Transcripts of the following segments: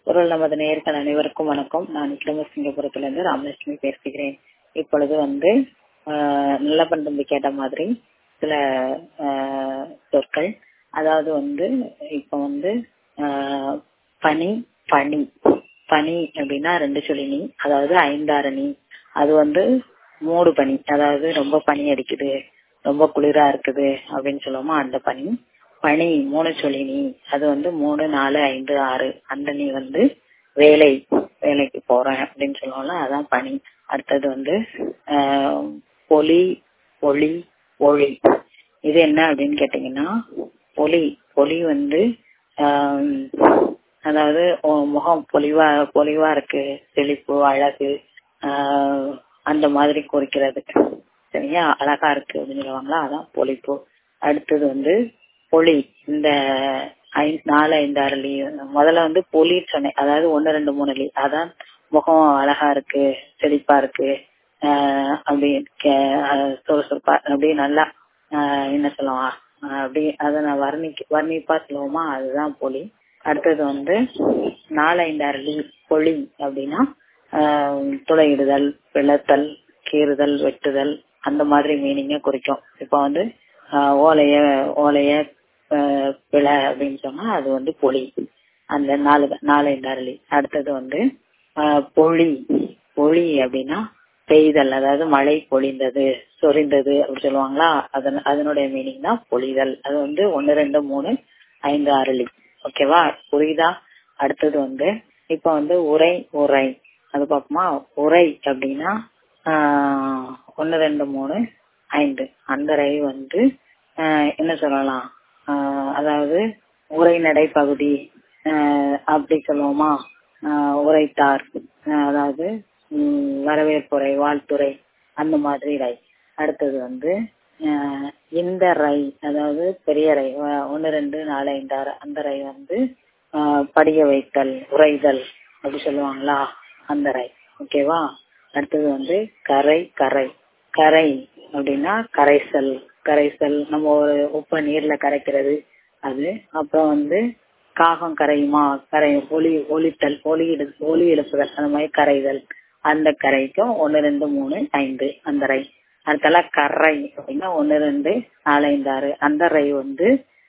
குரல் நமது நேயர்கள் அனைவருக்கும் வணக்கம் நான் விக்ரமசிங்கபுரத்திலிருந்து ராமலட்சுமி பேசுகிறேன் இப்பொழுது வந்து ஆஹ் நல்ல பண்பு கேட்ட மாதிரி சில ஆஹ் சொற்கள் அதாவது வந்து இப்ப வந்து ஆஹ் பனி பனி பனி அப்படின்னா ரெண்டு சொல்லினி அதாவது ஐந்தாரணி அது வந்து மூடு பனி அதாவது ரொம்ப பனி அடிக்குது ரொம்ப குளிரா இருக்குது அப்படின்னு சொல்லுவோமா அந்த பனி பனி மூணு சொல்லினி அது வந்து மூணு நாலு ஐந்து ஆறு அந்த நீ வந்து வேலை வேலைக்கு போறேன் அப்படின்னு சொல்லுவோம்ல அதான் பனி அடுத்தது வந்து ஆஹ் பொலி ஒளி ஒளி இது என்ன அப்படின்னு கேட்டீங்கன்னா பொலி பொலி வந்து ஆஹ் அதாவது உன் முகம் பொலிவா பொலிவா இருக்கு செழிப்பு அழகு ஆஹ் அந்த மாதிரி குறிக்கிறது சரியா அழகா இருக்கு அப்படின்னு சொல்லுவாங்களா அதான் பொலிப்பு அடுத்தது வந்து பொலி இந்த ஐந்து நாலு ஐந்து ஆறு லீ முதல்ல வந்து பொலி சொன்னேன் அதாவது ஒன்னு ரெண்டு மூணு லீ அதான் முகம் அழகா இருக்கு செழிப்பா இருக்கு ஆஹ் அப்படி சுறுசுறுப்பா அப்படி நல்லா ஆஹ் என்ன சொல்லுவான் அப்படி அதை நான் வர்ணிக்க வர்ணிப்பா சொல்லுவோமா அதுதான் பொலி அடுத்தது வந்து நாலு ஐந்தாறு லீ பொலி அப்படின்னா துளையிடுதல் பிளத்தல் கீறுதல் வெட்டுதல் அந்த மாதிரி மீனிங்க குறிக்கும் இப்ப வந்து ஓலைய ஓலைய பிழ அப்படின்னு சொன்னா அது வந்து பொலி அந்த நாலு நாலு ஐந்தாறு அடுத்தது வந்து பொழி பொழி அப்படின்னா பெய்தல் அதாவது மழை பொழிந்தது சொரிந்தது அப்படி சொல்லுவாங்களா அதன் அதனுடைய மீனிங் தான் பொழிதல் அது வந்து ஒன்னு ரெண்டு மூணு ஐந்து ஆறு லி ஓகேவா புரியுதா அடுத்தது வந்து இப்ப வந்து உரை உரை அது பார்ப்போமா உரை அப்படின்னா ஒன்னு ரெண்டு மூணு ஐந்து அந்த ரை வந்து என்ன சொல்லலாம் அதாவது உரைநடை பகுதி அப்படி சொல்லுவோமா உரைத்தார் அதாவது வரவேற்புரை வாழ்த்துறை அந்த மாதிரி ரை அடுத்தது வந்து இந்த ரை அதாவது பெரிய ரை ஒன்னு ரெண்டு நாலு ஐந்து ஆறு அந்த ரை வந்து படிய வைத்தல் உரைதல் அப்படி சொல்லுவாங்களா அந்த ரை ஓகேவா அடுத்தது வந்து கரை கரை கரை அப்படின்னா கரைசல் கரைசல் நம்ம ஒரு உப்ப நீர்ல கரைக்கிறது அது அப்புறம் வந்து காகம் கரையுமா கரை ஒளி ஒளித்தல் ஒளி ஒளி எழுப்புதல் அந்த மாதிரி கரைதல் அந்த கரைக்கும் ஒன்னு ரெண்டு மூணு ஐந்து அந்த ரை அடுத்தால கரை அப்படின்னா ஒன்னு ரெண்டு நாலு ஐந்து ஆறு அந்த ரை வந்து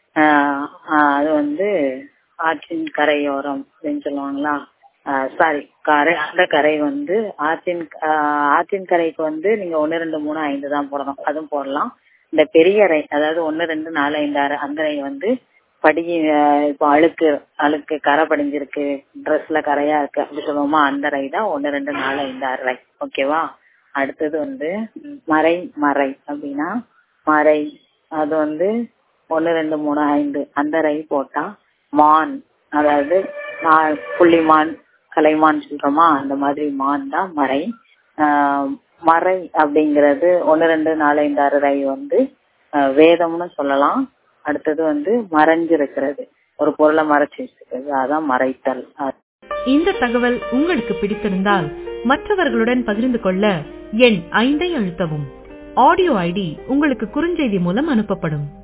அது வந்து ஆற்றின் கரையோரம் அப்படின்னு சொல்லுவாங்களா சாரி கரை அந்த கரை வந்து ஆற்றின் ஆற்றின் கரைக்கு வந்து நீங்க ஒன்னு ரெண்டு மூணு ஐந்து தான் போடணும் அதுவும் போடலாம் இந்த பெரிய ரை அதாவது ஒன்னு ரெண்டு நாலு ஐந்து ஆறு அந்த ரை வந்து படி இப்போ அழுக்கு அழுக்கு கரை படிஞ்சிருக்கு ட்ரெஸ்ல கரையா இருக்கு அப்படி சொல்லுவோமா அந்த ரை தான் ஒன்னு ரெண்டு நாலு ஐந்து ஆறு ரை ஓகேவா அடுத்தது வந்து மறை மறை அப்படின்னா மறை அது வந்து ஒன்னு ரெண்டு மூணு ஐந்து அந்த ரை போட்டா மான் அதாவது புள்ளிமான் கலைமான் சொல்றோமா அந்த மாதிரி மான் தான் மறை மறை அப்படிங்கிறது ஒன்னு ரெண்டு நாலு ஐந்து ஆறு ரை வந்து வேதம்னு சொல்லலாம் அடுத்தது வந்து மறைஞ்சிருக்கிறது ஒரு பொருளை மறைச்சு வச்சிருக்கிறது அதான் மறைத்தல் இந்த தகவல் உங்களுக்கு பிடித்திருந்தால் மற்றவர்களுடன் பகிர்ந்து கொள்ள எண் ஐந்தை அழுத்தவும் ஆடியோ ஐடி உங்களுக்கு குறுஞ்செய்தி மூலம் அனுப்பப்படும்